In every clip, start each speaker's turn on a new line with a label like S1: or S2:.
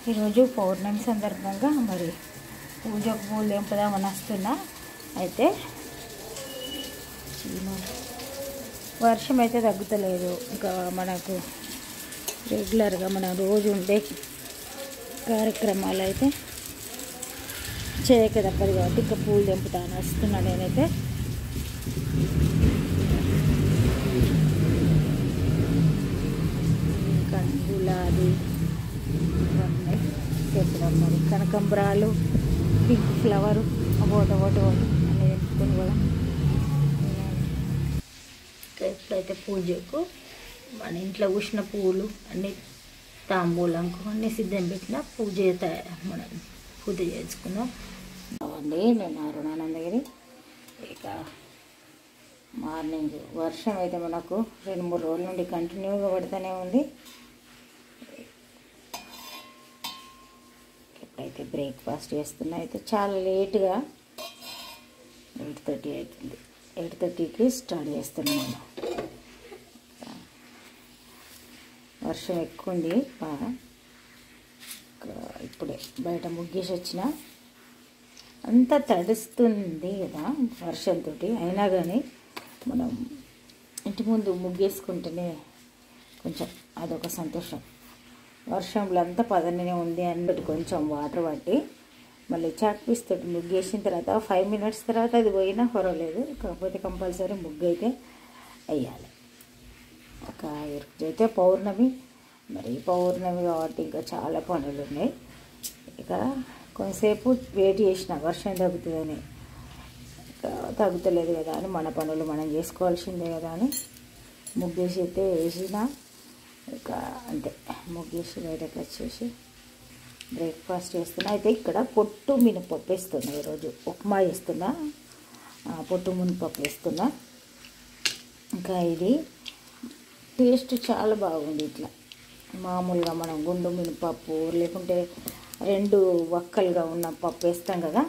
S1: ఈరోజు పౌర్ణమి సందర్భంగా మరి పూజకు పూలు తెంపుదామని వస్తున్నా అయితే చీమ- వర్షం అయితే తగ్గుతలేదు ఇంకా మనకు రెగ్యులర్గా మనం రోజు ఉండే కార్యక్రమాలు అయితే చేయక తప్పదు కాబట్టి ఇంకా పూలు తెంపుతాను వస్తున్నా నేనైతే ఇంకా గులాబీ ఇవన్నీ తెంపుదాం మరి కనకంబరాలు పింక్ ఫ్లవర్ ఒకటి ఒకటి ఒకటి అన్నీ తెంపుకొని కూడా ఇంకా ఎప్పుడైతే పూజకు మన ఇంట్లో ఉష్ణ పువ్వులు అన్ని తాంబూలంకు అన్నీ సిద్ధం పెట్టిన పూజ తయా- మనం పూజ చేసుకుందాం అండి నేను అరుణానందగిరి ఇక మార్నింగ్ వర్షం అయితే మనకు రెండు మూడు రోజుల నుండి కంటిన్యూగా పడుతూనే ఉంది ఎప్పుడైతే బ్రేక్ఫాస్ట్ చేస్తున్నా అయితే చాలా లేట్గా ఎయిట్ థర్టీ అవుతుంది ఎయిట్ థర్టీకి స్టార్ట్ చేస్తున్నాను వర్షం ఎక్కువ ఉంది బాగా ఇంకా ఇప్పుడే బయట ముగ్గేసి వచ్చిన అంతా తడుస్తుంది కదా వర్షంతో అయినా కానీ మనం ఇంటి ముందు ముగ్గేసుకుంటేనే కొంచెం అదొక సంతోషం వర్షంలో అంతా పదననే ఉంది అన్నట్టు కొంచెం వాటర్ పట్టి మళ్ళీ చాక్ పీస్ తోటి ముగ్గేసిన తర్వాత ఫైవ్ మినిట్స్ తర్వాత అది పోయినా పర్వాలేదు కాకపోతే కంపల్సరీ ముగ్గు అయితే వేయాలి ఒక ఈరోజు అయితే పౌర్ణమి మరి పౌర్ణమి కాబట్టి ఇంకా చాలా పనులు ఉన్నాయి ఇక కొంతసేపు వెయిట్ చేసిన వర్షం తగ్గుతుందని ఇక తగ్గుతలేదు కదా అని మన పనులు మనం చేసుకోవాల్సిందే కదా అని ముగ్గేసి అయితే వేసిన ఇక అంతే ముగ్గేసి బయటకు వచ్చేసి బ్రేక్ఫాస్ట్ చేస్తున్నా అయితే ఇక్కడ పొట్టు మినపప్పు వేస్తున్నా ఈరోజు ఉప్మా చేస్తున్నా ఆ, పొట్టు మినపప్పు వేస్తున్నా ఇంకా ఇది టేస్ట్ చాలా బాగుంది ఇట్లా మామూలుగా మనం గుండు మినపప్పు లేకుంటే రెండు వక్కలుగా ఉన్న పప్పు వేస్తాం కదా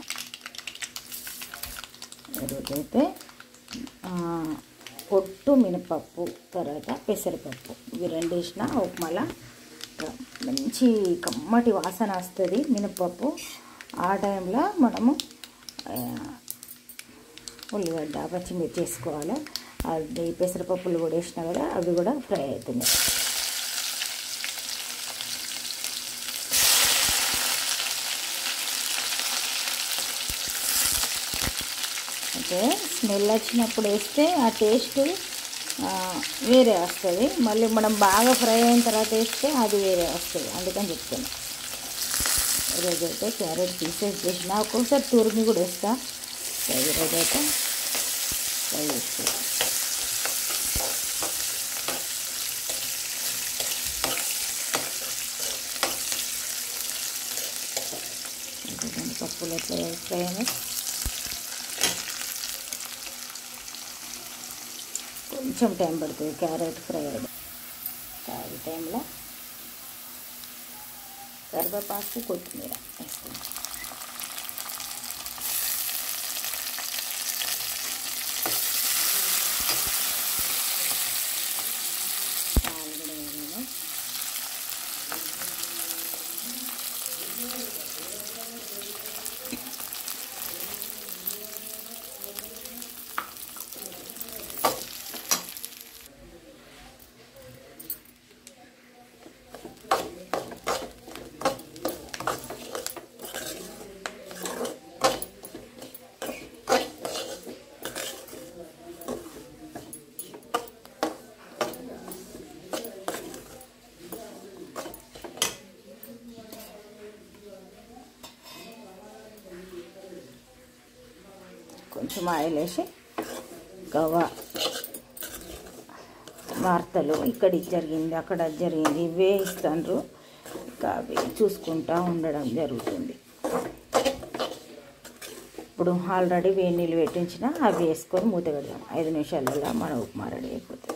S1: ఈరోజైతే ఆ, పొట్టు మినపప్పు తర్వాత పెసరపప్పు ఇవి రెండు వేసిన ఉప్మాల ఇంకా మంచి కమ్మటి వాసన వస్తుంది మినపప్పు ఆ టైంలో మనము ఆ, ఉల్లిగడ్డ పచ్చిమిర్చి వేసుకోవాలి అది పెసరపప్పులు కూడా వేసినా కదా అవి కూడా ఫ్రై అవుతున్నాయి అయితే స్మెల్ వచ్చినప్పుడు వేస్తే ఆ టేస్ట్ ఆ, వేరే వస్తుంది మళ్ళీ మనం బాగా ఫ్రై అయిన తర్వాత వేస్తే అది వేరే వస్తుంది అందుకని చెప్తున్నా ఈరోజు అయితే క్యారెట్ పీసెస్ చేసిన ఒక్కొక్కసారి తురిమి కూడా వేస్తా సో ఈరోజు అయితే ఫ్రై చేస్తాను చూడండి పప్పులు ఎట్లా ఫ్రై అయినాయి కొంచెం టైం పడుతుంది క్యారెట్ ఫ్రై అయ్యడం ఈ టైంలో కరివేపాకు కొత్తిమీర వేసుకుంటాం పాలు కూడా వేయాలి కొంచెం ఆయిల్ వేసి గవ్వ వార్తలు ఇక్కడ ఇది జరిగింది అక్కడ అది జరిగింది ఇవే ఇస్తాండ్రు ఇంకా అవి చూసుకుంటా ఉండడం జరుగుతుంది ఇప్పుడు ఆల్రెడీ వేడి నీళ్ళు పెట్టించిన అవి వేసుకొని మూత పెడదాం ఐదు నిమిషాలలో మన ఉప్మా రెడీ అయిపోతుంది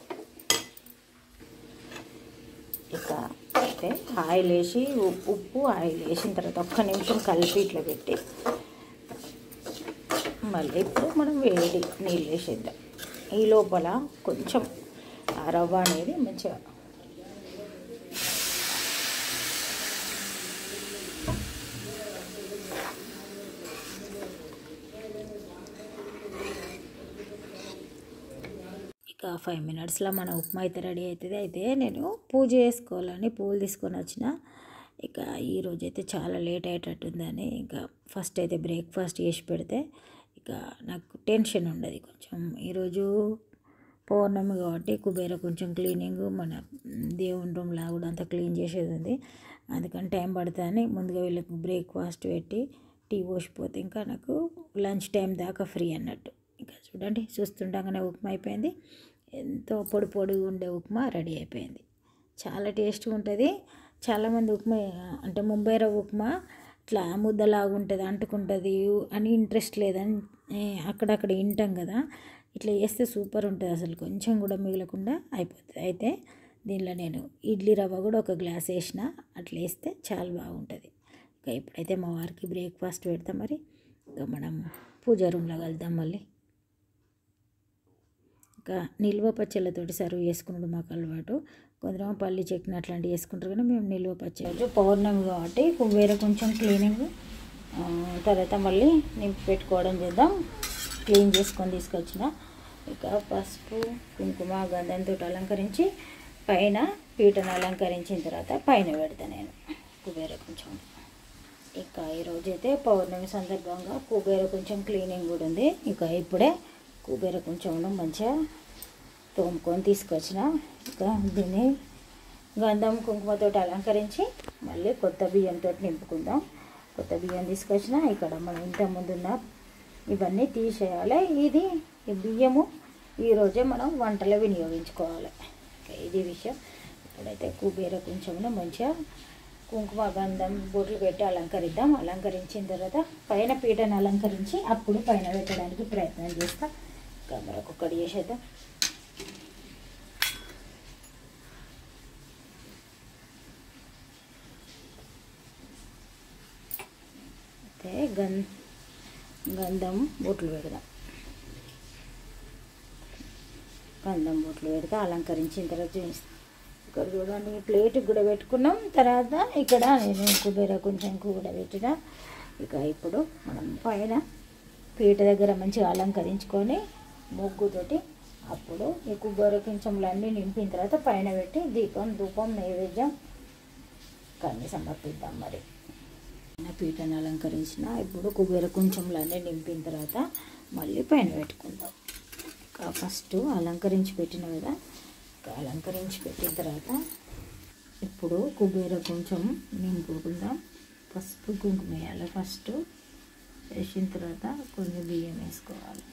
S1: ఇక అయితే ఆయిల్ వేసి ఉప్పు ఉప్పు ఆయిల్ వేసిన తర్వాత ఒక్క నిమిషం కలిపి ఇట్లా పెట్టి మళ్ళీ ఇప్పుడు మనం వేడి నీళ్ళు వేసేద్దాం ఈ లోపల కొంచెం ఆ రవ్వ అనేది మంచిగా ఇంకా ఫైవ్ మినిట్స్లో మన ఉప్మా అయితే రెడీ అవుతుంది అయితే నేను పూజ చేసుకోవాలని పూలు తీసుకొని వచ్చిన ఇక ఈరోజు అయితే చాలా లేట్ అయ్యేటట్టుందని ఇంకా ఫస్ట్ అయితే బ్రేక్ఫాస్ట్ చేసి పెడితే ఇక నాకు టెన్షన్ ఉండదు కొంచెం ఈరోజు పౌర్ణమి కాబట్టి కుబేర కొంచెం క్లీనింగ్ మన దేవుని రూమ్లా కూడా అంతా క్లీన్ చేసేది ఉంది అందుకని టైం పడుతుందని ముందుగా వీళ్ళకి బ్రేక్ఫాస్ట్ పెట్టి టీ పోసిపోతే ఇంకా నాకు లంచ్ టైం దాకా ఫ్రీ అన్నట్టు ఇంకా చూడండి చూస్తుండగానే ఉప్మా అయిపోయింది ఎంతో పొడి పొడిగా ఉండే ఉప్మా రెడీ అయిపోయింది చాలా టేస్ట్గా ఉంటుంది చాలామంది ఉప్మా అంటే ముంబై రవ్వ ఉప్మా ఇట్లా ముద్దలాగా ఉంటుంది అంటుకుంటుంది అని ఇంట్రెస్ట్ లేదని ఏ, అక్కడక్కడ వింటాం కదా ఇట్లా చేస్తే సూపర్ ఉంటుంది అసలు కొంచెం కూడా మిగలకుండా అయిపోతుంది అయితే దీనిలో నేను ఇడ్లీ రవ్వ కూడా ఒక గ్లాస్ వేసిన అట్లా వేస్తే చాలా బాగుంటుంది ఇంకా ఇప్పుడైతే మా వారికి బ్రేక్ఫాస్ట్ పెడతాం మరి ఇంకా మనం పూజా రూమ్లో కలుద్దాం మళ్ళీ ఇంకా నిల్వ పచ్చళ్ళతోటి సర్వ్ చేసుకున్నాడు మాకు అలవాటు కొందరేమో పల్లి చట్నీ అట్లాంటివి చేసుకుంటారు కానీ మేము నిల్వ పచ్చళ్ళు పౌర్ణమి కాబట్టి వేరే కొంచెం క్లీనింగ్ ఆ, తర్వాత మళ్ళీ నింపి పెట్టుకోవడం చేద్దాం క్లీన్ చేసుకొని తీసుకొచ్చిన ఇక పసుపు కుంకుమ గంధంతో అలంకరించి పైన పీటను అలంకరించిన తర్వాత పైన పెడతా నేను కుబేర కొంచెం ఇక ఈరోజు అయితే పౌర్ణమి సందర్భంగా కుబేర కొంచెం క్లీనింగ్ కూడా ఉంది ఇక ఇప్పుడే కుబేర కొంచెం మంచిగా తోముకొని తీసుకొచ్చిన ఇక దీన్ని గంధం కుంకుమతో అలంకరించి మళ్ళీ కొత్త బియ్యంతో నింపుకుందాం కొత్త బియ్యం తీసుకొచ్చిన ఇక్కడ మనం ఇంత ముందున్న ఇవన్నీ తీసేయాలి ఇది ఈ బియ్యము ఈరోజే మనం వంటలో వినియోగించుకోవాలి ఇక ఇది విషయం ఇప్పుడైతే కుబేర కొంచెం మంచిగా కుంకుమ గంధం బొట్లు పెట్టి అలంకరిద్దాం అలంకరించిన తర్వాత పైన పీటను అలంకరించి అప్పుడు పైన పెట్టడానికి ప్రయత్నం చేస్తాం ఇంకా మరొకటి చేసేద్దాం అయితే గం గంధం బొట్లు పెడదాం గంధం బొట్లు పెడితే అలంకరించిన తర్వాత చూపిస్తాం ఇక్కడ చూడండి ప్లేట్ కూడా పెట్టుకున్నాం తర్వాత ఇక్కడ నేను కుబేర కొంచెం కూడా పెట్టిన ఇక ఇప్పుడు మనం పైన పీట దగ్గర మంచిగా అలంకరించుకొని ముగ్గుతోటి అప్పుడు ఈ కుబేర కొంచెంలు అన్నీ నింపిన తర్వాత పైన పెట్టి దీపం ధూపం నైవేద్యం కన్నీ సమర్పిద్దాం మరి నా పీటను అలంకరించిన ఇప్పుడు కుబేర కొంచెంలన్నీ నింపిన తర్వాత మళ్ళీ పైన పెట్టుకుందాం ఇంకా ఫస్ట్ అలంకరించి పెట్టిన కదా ఇంకా అలంకరించి పెట్టిన తర్వాత ఇప్పుడు కుబేర కొంచెం నింపుకుందాం పసుపు కుంకుమ వేయాలి ఫస్ట్ వేసిన తర్వాత కొన్ని బియ్యం వేసుకోవాలి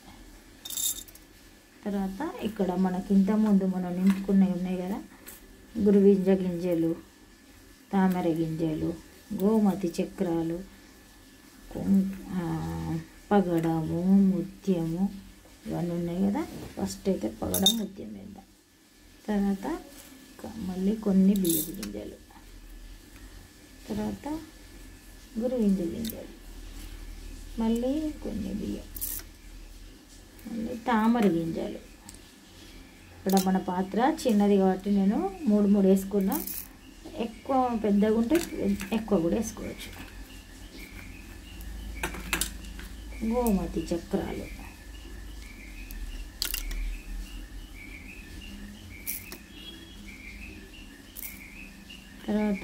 S1: తర్వాత ఇక్కడ మనకి ఇంత ముందు మనం నింపుకున్నవి ఉన్నాయి కదా గురువింజ గింజలు తామర గింజలు గోమతి చక్రాలు కుం- ఆ, పగడము ముత్యము ఇవన్నీ ఉన్నాయి కదా ఫస్ట్ అయితే పగడం ముత్యం వేద్దాం తర్వాత క- మళ్ళీ కొన్ని బియ్యపు గింజలు తర్వాత గురువింజ గింజలు మళ్ళీ కొన్ని బియ్యం మళ్ళీ తామర గింజలు ఇక్కడ మన పాత్ర చిన్నది కాబట్టి నేను మూడు మూడు వేసుకున్నా ఎక్కువ పెద్దగా ఉంటే ఎక్కువ కూడా వేసుకోవచ్చు గోమతి చక్రాలు తర్వాత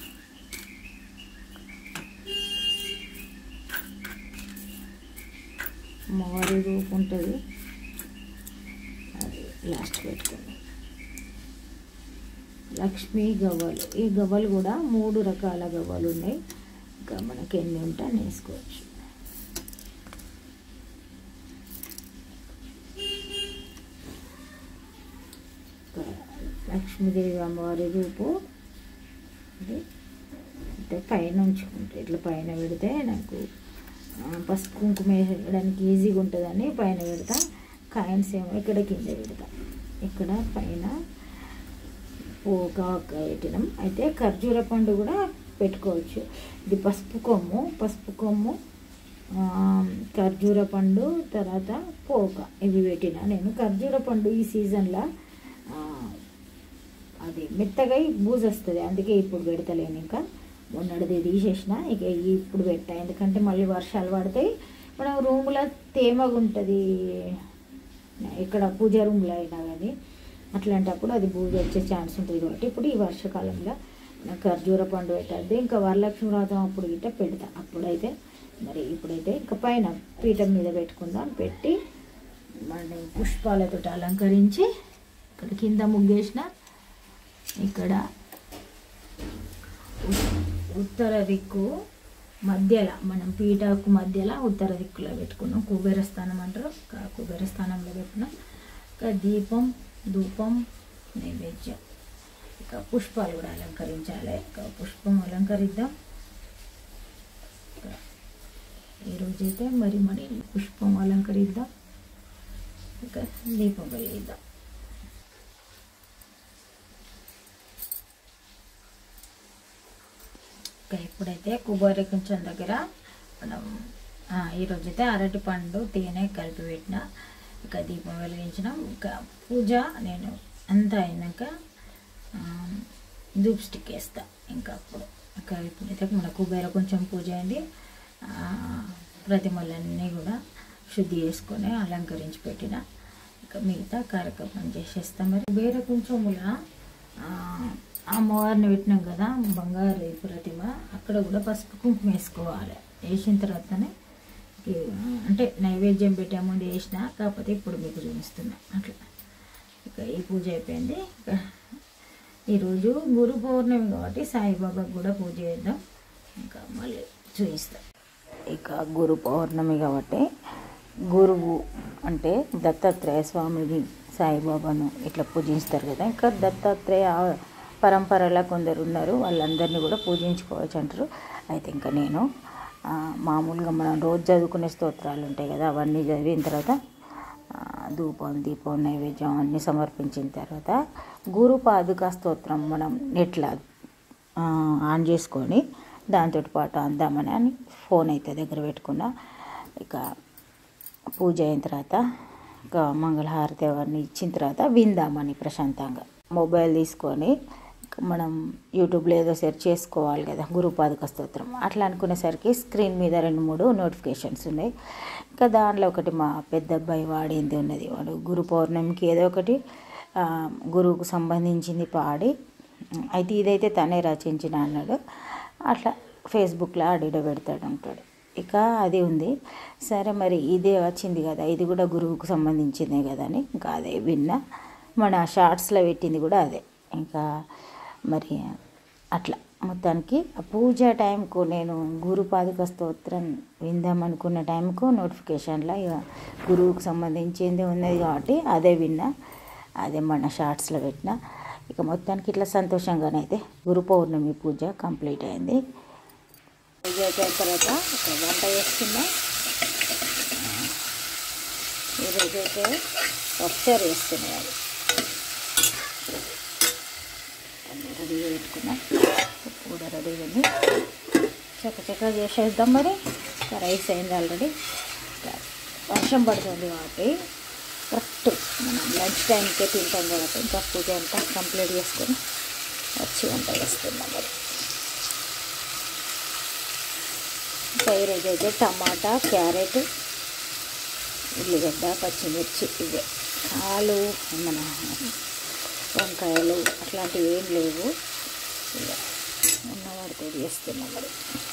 S1: మారి రూపు ఉంటుంది అది లాస్ట్ పెట్టుకుందాం లక్ష్మీ గవ్వలు ఈ గవ్వలు కూడా మూడు రకాల గవ్వలు ఉన్నాయి ఇంకా మనకి ఎన్ని ఉంటే అన్ని వేసుకోవచ్చు ఇంకా లక్ష్మీదేవి అమ్మవారి రూపు ఇది అంటే పైన ఉంచుకుంటే ఇట్లా పైన పెడితే నాకు ఆ, పసుపు కుంకుమ వేయడానికి ఈజీగా ఉంటుందని పైన పెడతా కాయిన్స్ ఏమో ఇక్కడ కింద పెడతా ఇక్కడ పైన పోగా పెట్టినాం అయితే ఖర్జూర పండు కూడా పెట్టుకోవచ్చు ఇది పసుపు కొమ్ము పసుపు కొమ్ము ఆ, ఖర్జూర పండు తర్వాత పోక ఇవి పెట్టిన నేను ఖర్జూర పండు ఈ సీజన్లో అది మెత్తగా బూజు వస్తుంది అందుకే ఇప్పుడు పెడతలేను ఇంకా మొన్నటిది తీసేసిన ఇక ఇప్పుడు పెట్టా ఎందుకంటే మళ్ళీ వర్షాలు పడతాయి మనం రూమ్లో తేమగా ఉంటుంది ఇక్కడ పూజ రూమ్లో అయినా కానీ అట్లాంటప్పుడు అది పూజ వచ్చే ఛాన్స్ ఉంటుంది కాబట్టి ఇప్పుడు ఈ వర్షాకాలంలో నాకు ఖర్జూర పండు పెట్టద్దు ఇంకా వరలక్ష్మి వ్రతం అప్పుడు గిట్ట పెడతా అప్పుడైతే మరి ఇప్పుడైతే ఇంకా పైన పీఠం మీద పెట్టుకుందాం పెట్టి మన పుష్పాలతో అలంకరించి ఇక్కడ కింద ముగ్గేసిన ఇక్కడ ఉ- ఉత్తర దిక్కు మధ్యలో మనం పీటకు మధ్యలో ఉత్తర దిక్కులో పెట్టుకున్నాం కుబేర స్థానం అంటారు కా- కుబేర స్థానంలో పెట్టినాం ఇంకా దీపం ధూపం నైవేద్యం ఇక పుష్పాలు కూడా అలంకరించాలి ఇక పుష్పం అలంకరిద్దాం ఇక ఈరోజైతే మరి మరి పుష్పం అలంకరిద్దాం ఇక దీపం వెలిగిద్దాం ఇంకా ఇప్పుడైతే కుబేర కొంచెం దగ్గర మనం ఆ, ఈరోజైతే అరటి పండు తేనె కలిపి పెట్టిన ఇక దీపం వెలిగించినాం ఇంకా పూజ నేను అంతా అయినాక ఆ, ధూప్ స్టిక్ వేస్తా ఇంకా అప్పుడు ఇంకా ఇప్పుడైతే మన కుబేర కొంచెం పూజ అయింది ఆ, ప్రతిమలన్నీ కూడా శుద్ధి చేసుకొని అలంకరించి పెట్టిన ఇక మిగతా కార్యక్రమం చేసేస్తాం మరి కుబేర కొంచెముల ఆ, అమ్మవారిని పెట్టినాం కదా బంగారు ప్రతిమ అక్కడ కూడా పసుపు కుంకుమ వేసుకోవాలి వేసిన తర్వాతనే ఈ, అంటే నైవేద్యం పెట్టే ముందు వేసిన కాకపోతే ఇప్పుడు మీకు చూపిస్తున్నా అట్లా ఇక ఈ పూజ అయిపోయింది ఇక ఈరోజు గురు పౌర్ణమి కాబట్టి సాయిబాబాకు కూడా పూజ చేద్దాం ఇంకా మళ్ళీ చూపిస్తాం ఇక గురు పౌర్ణమి కాబట్టి గురువు అంటే దత్తాత్రేయ స్వామిని సాయిబాబాను ఇట్లా పూజిస్తారు కదా ఇంకా దత్తాత్రేయ పరంపరలో కొందరు ఉన్నారు వాళ్ళందరినీ కూడా పూజించుకోవచ్చు అంటారు అయితే ఇంకా నేను ఆ, మామూలుగా మనం రోజు చదువుకునే స్తోత్రాలు ఉంటాయి కదా అవన్నీ చదివిన తర్వాత ఆ, ధూపం దీపం నైవేద్యం అన్నీ సమర్పించిన తర్వాత గురు పాదుకా స్తోత్రం మనం ఎట్లా ఆ, ఆన్ చేసుకొని దాంతో పాటు అందామని అని ఫోన్ అయితే దగ్గర పెట్టుకున్నా ఇక పూజ అయిన తర్వాత ఇక మంగళహారతి అవన్నీ ఇచ్చిన తర్వాత విందామని ప్రశాంతంగా మొబైల్ తీసుకొని ఇక మనం యూట్యూబ్లో ఏదో సెర్చ్ చేసుకోవాలి కదా గురుపాదుక స్తోత్రం అట్లా అనుకునేసరికి స్క్రీన్ మీద రెండు మూడు నోటిఫికేషన్స్ ఉన్నాయి ఇంకా దాంట్లో ఒకటి మా పెద్ద అబ్బాయి వాడింది ఉన్నది వాడు గురు పౌర్ణమికి ఏదో ఒకటి ఆ, గురువుకు సంబంధించింది పాడి అయితే ఇదైతే తనే రచించిన అన్నాడు అట్లా ఫేస్బుక్లో ఆడిడో పెడతాడు ఉంటాడు ఇక అది ఉంది సరే మరి ఇదే వచ్చింది కదా ఇది కూడా గురువుకు సంబంధించిందే కదా అని ఇంకా అదే విన్నా మన షార్ట్స్లో పెట్టింది కూడా అదే ఇంకా మరి అట్లా మొత్తానికి ఆ పూజ టైంకు నేను గురు పాదుక స్తోత్రం విందామనుకున్న టైంకు నోటిఫికేషన్లో ఇక గురువుకు సంబంధించింది ఉన్నది కాబట్టి అదే విన్నా అదే మన షార్ట్స్లో పెట్టిన ఇక మొత్తానికి ఇట్లా సంతోషంగానే అయితే గురు పౌర్ణమి పూజ కంప్లీట్ అయింది పూజ అయిపోయిన తర్వాత ఒక వంట చేస్తున్నా ఈరోజైతే పప్పుచారు చేస్తున్నాను అన్నీ రెడీగా పెట్టుకున్నా ఉప్పు కూడా రెడీగా ఉంది చక్క చక్క చేసేద్దాం మరి ఇంకా రైస్ అయింది ఆల్రెడీ ఇంకా వర్షం పడుతుంది కాబట్టి కరెక్ట్ మనం లంచ్ టైంకే తింటాం కాబట్టి ఇంకా పూజ అంతా కంప్లీట్ చేసుకొని వచ్చి వంట చేస్తున్నాం మరి ఇంకా ఈరోజు అయితే టమాటా క్యారెట్ ఉల్లిగడ్డ పచ్చిమిర్చి ఇవే ఆలు మన వంకాయలు అట్లాంటివి ఏం లేవు ఇక ఉన్నవాడితో చేస్తున్నాం మరి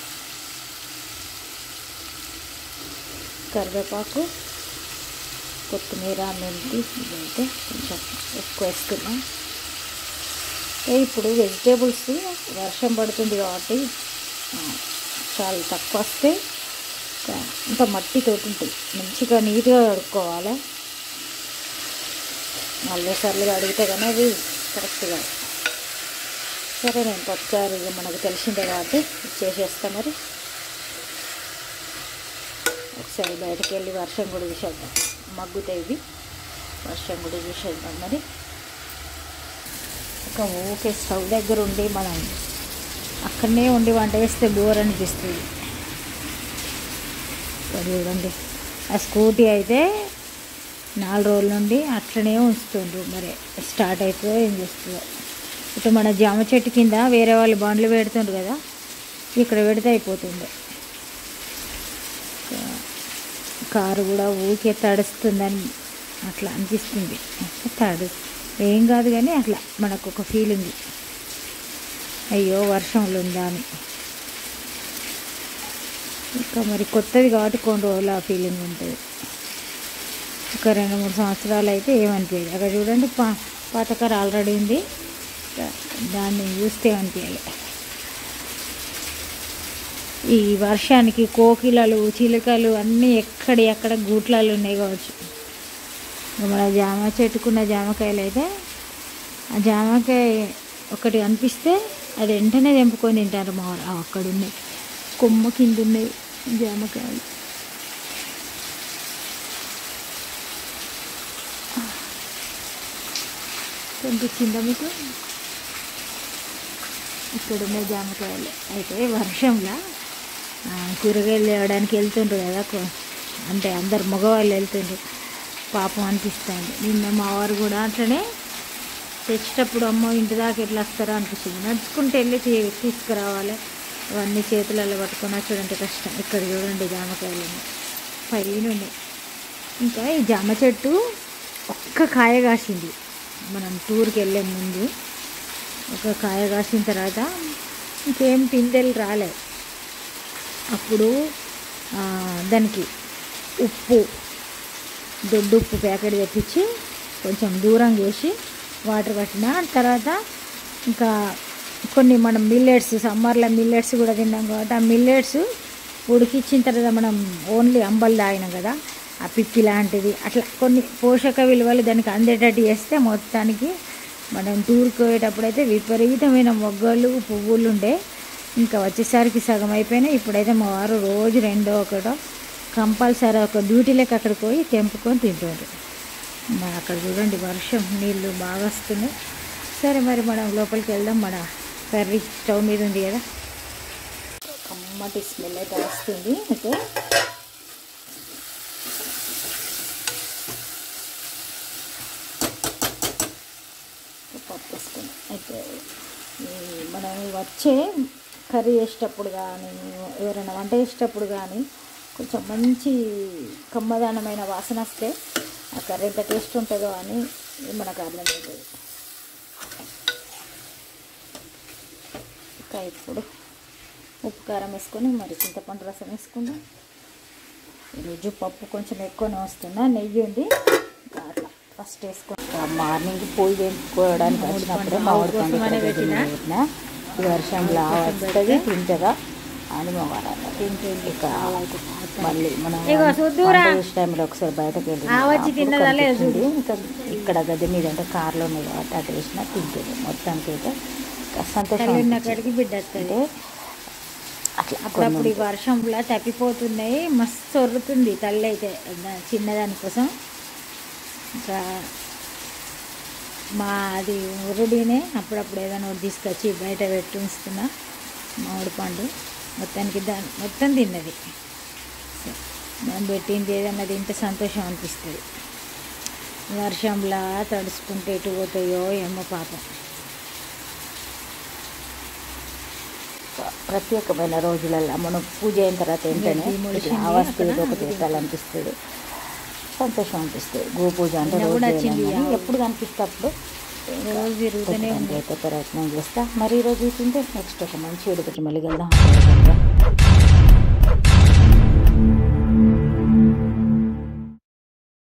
S1: కరివేపాకు కొత్తిమీర మెంతి ఇదైతే కొంచెం ఎక్కువ వేస్తున్నాం ఏ ఇప్పుడు వెజిటేబుల్స్ వర్షం పడుతుంది కాబట్టి ఆ, చాలా తక్కువ వస్తాయి ఇంకా ఇంత మట్టితోటి ఉంటాయి మంచిగా నీట్గా కడుక్కోవాలి మళ్ళీ సార్లు అడిగితే కానీ అవి కరెక్ట్గా సరే నేను పప్పుచారు ఇక మనకు తెలిసిందే కాబట్టి చేసేస్తా మరి ఒకసారి బయటకు వెళ్ళి వర్షం కూడా చూసేద్దాం మగ్గుతాయి ఇవి వర్షం కూడా చూసేద్దాం మరి ఒక ఊకే స్టవ్ దగ్గర ఉండి మనం అక్కడనే ఉండి వంట చేస్తే బోర్ అనిపిస్తుంది ఇక్కడ చూడండి ఆ స్కూటీ అయితే నాలుగు రోజుల నుండి అట్లనే ఉంచుతుండ్రు మరి స్టార్ట్ అవుతుందో ఏం చేస్తుందో ఇటు మన జామ చెట్టు కింద వేరే వాళ్ళు బండ్లు పెడుతుండ్రు కదా ఇక్కడ పెడితే అయిపోతుంది కారు కూడా ఊకే తడుస్తుందని అట్లా అనిపిస్తుంది తడు ఏం కాదు కానీ అట్లా మనకు ఒక ఫీలింగ్ అయ్యో వర్షంలో ఉందా అని ఇంకా మరి కొత్తది కాబట్టి కొన్ని రోజులు ఆ ఫీలింగ్ ఉంటుంది ఒక రెండు మూడు సంవత్సరాలు అయితే ఏమనిపించదు అక్కడ చూడండి పా పాతకారు ఆల్రెడీ ఉంది దాన్ని చూస్తే అనిపించాలి ఈ వర్షానికి కోకిలలు చిలుకలు అన్నీ ఎక్కడి ఎక్కడ గూట్లలో ఉన్నాయి కావచ్చు ఇంకా మన జామ చెట్టుకున్న జామకాయలు అయితే ఆ జామకాయ ఒకటి కనిపిస్తే అది వెంటనే తెంపుకొని తింటారు మా వాళ్ళు. ఆ, అక్కడ ఉన్నాయి కొమ్మ కింద ఉన్నాయి జామకాయలు కనిపించిందా మీకు ఇక్కడ ఉన్న జామకాయలు అయితే వర్షంలో ఆ, కూరగాయలు తేవడానికి వెళ్తుండ్రు కదా కొ- అంటే అందరు మగవాళ్ళు వెళ్తుండ్రు పాపం అనిపిస్తుంది నిన్న మా వారు కూడా అట్లనే తెచ్చేటప్పుడు అమ్మ ఇంటి దాకా ఎట్లా వస్తారో అనిపించింది నడుచుకుంటూ వెళ్ళి తీ- తీసుకురావాలి అవన్నీ చేతులలో పట్టుకొని వచ్చాడంటే కష్టం ఇక్కడ చూడండి జామకాయలు ఉన్నాయి. పైన ఉన్నాయి ఇంకా ఈ జామ చెట్టు ఒక్క కాయ కాసింది మనం టూర్కి వెళ్ళే ముందు ఒక కాయ కాసిన తర్వాత ఇంకేం పిందెలు రాలే అప్పుడు ఆ, దానికి ఉప్పు దొడ్డు ఉప్పు ప్యాకెట్ తెప్పించి కొంచెం దూరం చేసి వాటర్ పట్టిన తర్వాత ఇంకా కొన్ని మనం మిల్లెట్స్ సమ్మర్లో మిల్లెట్స్ కూడా తిన్నాం కాబట్టి ఆ మిల్లెట్స్ ఉడికిచ్చిన తర్వాత మనం ఓన్లీ అంబలు తాగినాం కదా ఆ పిప్పి లాంటిది అట్లా కొన్ని పోషక విలువలు దానికి అందేటట్టు చేస్తే మొత్తానికి మనం టూర్కి పోయేటప్పుడు అయితే విపరీతమైన మొగ్గలు పువ్వులు ఉండే ఇంకా వచ్చేసరికి సగం అయిపోయినాయి ఇప్పుడైతే మా వారు రోజు రెండో ఒకటో కంపల్సరీ ఒక డ్యూటీ లెక్క అక్కడికి పోయి తెంపుకొని తింటుండ్రు మరి అక్కడ చూడండి వర్షం నీళ్ళు బాగా వస్తున్నాయి సరే మరి మనం లోపలికి వెళ్దాం మన కర్రీ స్టవ్ మీద ఉంది కదా కమ్మటి స్మెల్ అయితే వస్తుంది అయితే పప్పు వేసుకుని అయితే ఈ మనం వచ్చే కర్రీ చేసేటప్పుడు కానీ ఎవరైనా వంట చేసేటప్పుడు కానీ కొంచెం మంచి కమ్మదానమైన వాసన వస్తే ఆ కర్రీ ఎంత టేస్ట్ ఉంటుందో అని మనకు అర్థమవుతుంది ఇంకా ఇప్పుడు ఉప్పు కారం వేసుకొని మరి చింతపండు రసం వేసుకుందాం ఈరోజు పప్పు కొంచెం ఎక్కువనే వస్తుందా నెయ్యి ఉంది ఇంకా అట్లా ఫస్ట్ వేసుకుంటాం మార్నింగ్ పూలు వేసుకోవడానికి వచ్చినప్పుడే మామిడి పండు
S2: కోసమనే
S1: ఇక్కడ
S2: పెట్టినా.
S1: పెట్టినా. ఈ వర్షంలో వస్తుంది తింటగా అని మా వారు అన్నారు. ఇక మళ్ళీ మనం
S2: ఇగో చూద్దురా.
S1: వంట చేసే టైంలో ఒకసారి బయటకు వెళ్ళి
S2: ఆ వచ్చి తిన్నదా లేదు
S1: ఇంకా ఇక్కడ గది మీద అంటే కార్లో ఉంది కాబట్టి అటు వేసినా తింటుంది మొత్తానికి అయితే సంతోషం
S2: తల్లి ఉన్న
S1: అనిపించింది.
S2: కాడికి బిడ్డ వస్తుంది
S1: అంటే అట్లా
S2: అప్పుడప్పుడు ఈ వర్షంలో తప్పిపోతున్నాయి మస్తు వరుతుంది తల్లి అయితే దా- చిన్నదాని కోసం ఇంకా మా అది ఉరుడినే అప్పుడప్పుడు ఏదైనా ఒకటి తీసుకొచ్చి బయట పెట్టి ఉంచుతున్నా మామిడి పండు మొత్తానికి దాని మొత్తం తిన్నది మనం పెట్టింది ఏదన్నా తింటే సంతోషం అనిపిస్తుంది వర్షంలా తడుచుకుంటే ఎటు పోతాయో ఏమో పాపం
S1: ప్రత్యేకమైన రోజులలో మనం పూజ అయిన తర్వాత ఏంటనే
S2: డిమోలిషన్
S1: ఆ వస్తువు ఏదో ఒకటి పెట్టాలనిపిస్తుంది సంతోషం అనిపిస్తుంది గో పూజ అంటే
S2: నిన్న
S1: రోజు
S2: కూడా
S1: చేయలేం
S2: వచ్చింది
S1: కానీ
S2: ఆవు.
S1: ఎప్పుడు కనిపిస్తే అప్పుడు
S2: రోజు తిరుగుతూనే
S1: పెట్టడానికి
S2: ఉంది
S1: అయితే ప్రయత్నం చేస్తా మరి ఈరోజు తింటే నెక్స్ట్ ఒక మంచి వీడియో మళ్ళీ వెళ్దాం